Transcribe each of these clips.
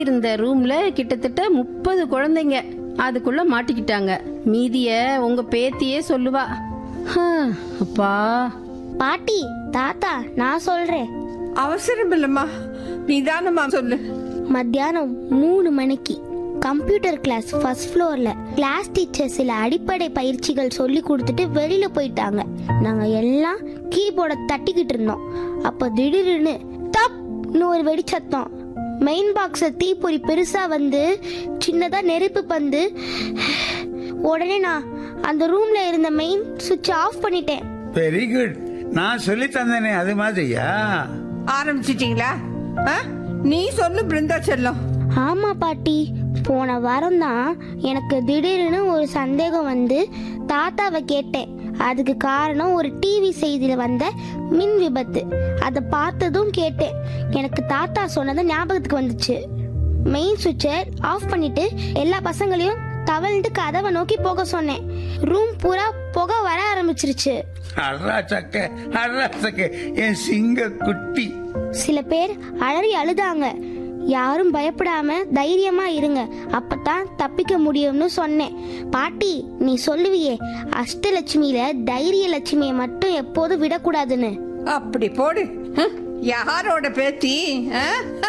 இருந்த ரூம்ல கிட்டத்தட்ட முப்பது குழந்தைங்க அதுக்குள்ள மாட்டிக்கிட்டாங்க மீதிய உங்க பேத்தியே சொல்லுவா ஹம், அப்பா பாட்டி தாத்தா நான் சொல்றேன் அவசரம் இல்லம்மா நிதானமா சொல்லு மத்தியானம் மூணு மணிக்கு கம்ப்யூட்டர் கிளாஸ் ஃபர்ஸ்ட் ஃப்ளோர்ல கிளாஸ் டீச்சர் சில அடிப்படை பயிற்சிகள் சொல்லி கொடுத்துட்டு வெளியில போயிட்டாங்க நாங்க எல்லாம் கீபோர்டை தட்டிக்கிட்டு இருந்தோம் அப்ப திடீர்னு தப்னு ஒரு வெடிச்சத்தம் மெயின் பாக்ஸ தீப்பொறி பெருசா வந்து சின்னதா நெருப்பு பந்து உடனே நான் அந்த ரூம்ல இருந்த மெயின் சுவிட்ச் ஆஃப் பண்ணிட்டேன் வெரி குட் நான் சொல்லி தந்தேனே அது மாதிரியா ஆரம்பிச்சிட்டீங்களா ஆ? நீ சொல்லு பிருந்தா செல்லம் ஆமா பாட்டி போன வாரம் தான் எனக்கு திடீர்னு ஒரு சந்தேகம் வந்து தாத்தாவை கேட்டேன் அதுக்கு காரணம் ஒரு டிவி செய்தியில வந்த மின் விபத்து அதை பார்த்ததும் கேட்டேன் எனக்கு தாத்தா சொன்னது ஞாபகத்துக்கு வந்துச்சு மெயின் சுவிட்சை ஆஃப் பண்ணிட்டு எல்லா பசங்களையும் தவழ்ந்து கதவை நோக்கி போக சொன்னேன் ரூம் பூரா புகை வர ஆரம்பிச்சிருச்சு அட்ரா சக்க அட்ரா சக்க என் சிங்க குட்டி சில பேர் அலறி அழுதாங்க யாரும் பயப்படாம தைரியமா இருங்க அப்பதான் தப்பிக்க முடியும்னு சொன்னேன் பாட்டி நீ சொல்லுவியே அஷ்டலட்சுமியில தைரிய லட்சுமியை மட்டும் எப்போதும் விடக்கூடாதுன்னு அப்படி போடு ஹம், யாரோட பேத்தி ஆ?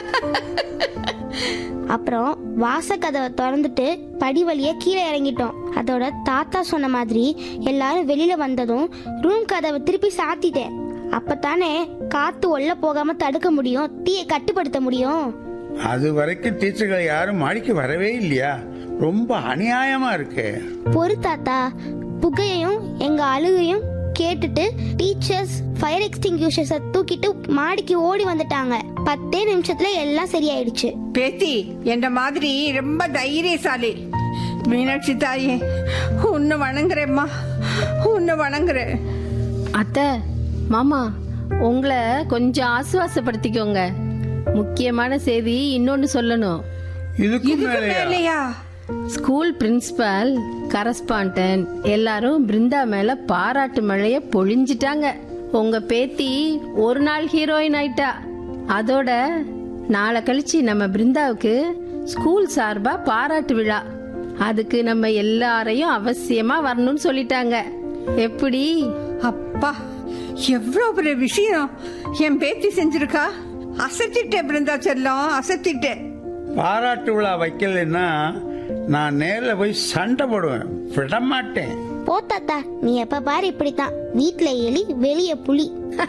அப்புறம் வாசக்கதவை திறந்துட்டு படி வழியா கீழே இறங்கிட்டோம் அதோட தாத்தா சொன்ன மாதிரி எல்லாரும் வெளியில வந்ததும் ரூம் கதவை திருப்பி சாத்திட்டேன் அப்பதானே காத்து உள்ள போகாம தடுக்க முடியும் தீயை கட்டுப்படுத்த முடியும் அது வரைக்கும் டீச்சர்கள் யாரும் மாடிக்கு வரவே இல்லையா ரொம்ப அநியாயமா இருக்கு பொறு தாத்தா புகையையும் எங்க அழுகையும் கேட்டுட்டு டீச்சர்ஸ் ஃபயர் எக்ஸ்டிங்யூஷர்ஸ தூக்கிட்டு மாடிக்கு ஓடி வந்துட்டாங்க பத்தே நிமிஷத்துல எல்லாம் சரியாயிடுச்சு பேத்தி என்ன மாதிரி ரொம்ப தைரியசாலி மீனாட்சி தாயே உன்னை வணங்குறேம்மா உன்னை வணங்குறேன் அத்தை மாமா உங்களை கொஞ்சம் ஆசுவாசப்படுத்திக்கோங்க முக்கியமான செய்தி இன்னொன்னு சொல்லணும் இதுக்கு இதுக்கு மேலயா மேலையா ஸ்கூல் பிரின்சிபால் கரஸ்பாண்டன்ட் எல்லாரும் பிருந்தா மேல பாராட்டு மழைய பொழிஞ்சிட்டாங்க உங்க பேத்தி ஒரு நாள் ஹீரோயின் ஆயிட்டா அதோட நாளை கழிச்சு நம்ம பிருந்தாவுக்கு ஸ்கூல் சார்பா பாராட்டு விழா அதுக்கு நம்ம எல்லாரையும் அவசியமா வரணும்னு சொல்லிட்டாங்க எப்படி அப்பா எவ்வளவு பெரிய விஷயம் என் பேத்தி செஞ்சிருக்கா அசத்திட்டேன் பிருந்தா செல்லம் அசத்திட்டேன் பாராட்டு விழா வைக்கலைன்னா நான் நேர்ல போய் சண்டை போடுவேன் விட மாட்டேன் போ தாத்தா நீ எப்ப பாரு இப்படித்தான் வீட்ல எலி வெளிய புலி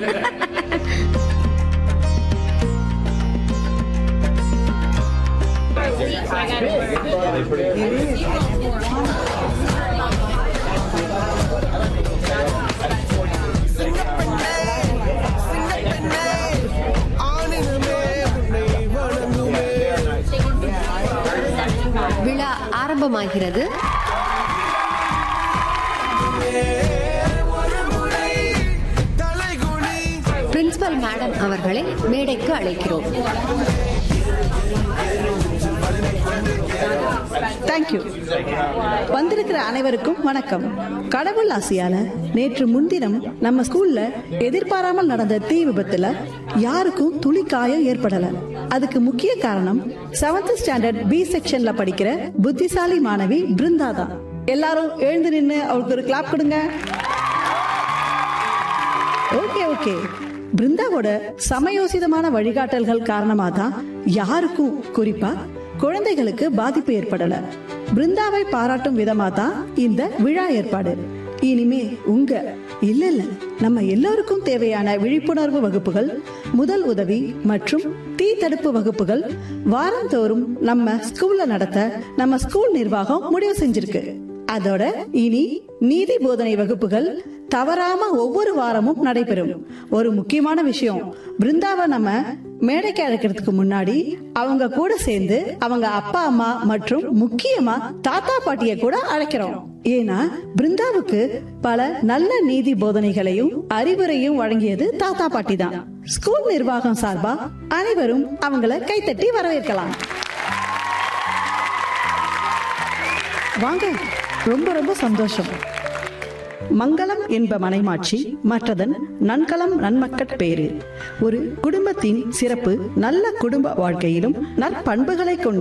விழா ஆரம்பமாகிறது பிரின்சிபல் மேடம் அவர்களை மேடைக்கு அழைக்கிறோம் தேங்க்யூ வந்திருக்கிற அனைவருக்கும் வணக்கம் கடவுள் ஆசையால நேற்று முன்தினம் நம்ம ஸ்கூல்ல எதிர்பாராமல் நடந்த தீ விபத்துல யாருக்கும் துளி காயம் ஏற்படல அதுக்கு முக்கிய காரணம் செவன்த் ஸ்டாண்டர்ட் பி செக்ஷன்ல படிக்கிற புத்திசாலி மாணவி பிருந்தா தான் எல்லாரும் எழுந்து நின்னு அவளுக்கு ஒரு கிளாப் கொடுங்க ஓகே ஓகே பிருந்தாவோட சமயோசிதமான வழிகாட்டல்கள் காரணமா தான் யாருக்கும் குறிப்பா குழந்தைகளுக்கு பாதிப்பு ஏற்படல பிருந்தாவை பாராட்டும் விதமா தான் இந்த விழா ஏற்பாடு இனிமே உங்க இல்ல இல்ல நம்ம எல்லாருக்கும் தேவையான விழிப்புணர்வு வகுப்புகள் முதல் உதவி மற்றும் தீ தடுப்பு வகுப்புகள் வாரந்தோறும் நம்ம ஸ்கூல்ல நடத்த நம்ம ஸ்கூல் நிர்வாகம் முடிவு செஞ்சிருக்கு அதோட இனி நீதி போதனை வகுப்புகள் தவறாம ஒவ்வொரு வாரமும் நடைபெறும் ஒரு முக்கியமான விஷயம் பிருந்தாவை நம்ம மேடைக்கு அழைக்கிறதுக்கு முன்னாடி அவங்க கூட சேர்ந்து அவங்க அப்பா அம்மா மற்றும் முக்கியமா தாத்தா பாட்டிய கூட அழைக்கிறோம் ஏன்னா பிருந்தாவுக்கு பல நல்ல நீதி போதனைகளையும் அறிவுரையும் வழங்கியது தாத்தா பாட்டி தான் ஸ்கூல் நிர்வாகம் சார்பா அனைவரும் அவங்கள கைத்தட்டி வரவேற்கலாம் வாங்க ரொம்ப ரொம்ப சந்தோஷம் மங்களம் என்ப மனைமாட்சி மற்றதன் நன்கலம் நன்மக்கட் பேரு ஒரு குடும்பத்தின் சிறப்பு நல்ல குடும்ப வாழ்க்கையிலும் நற்பண்புகளை கொண்ட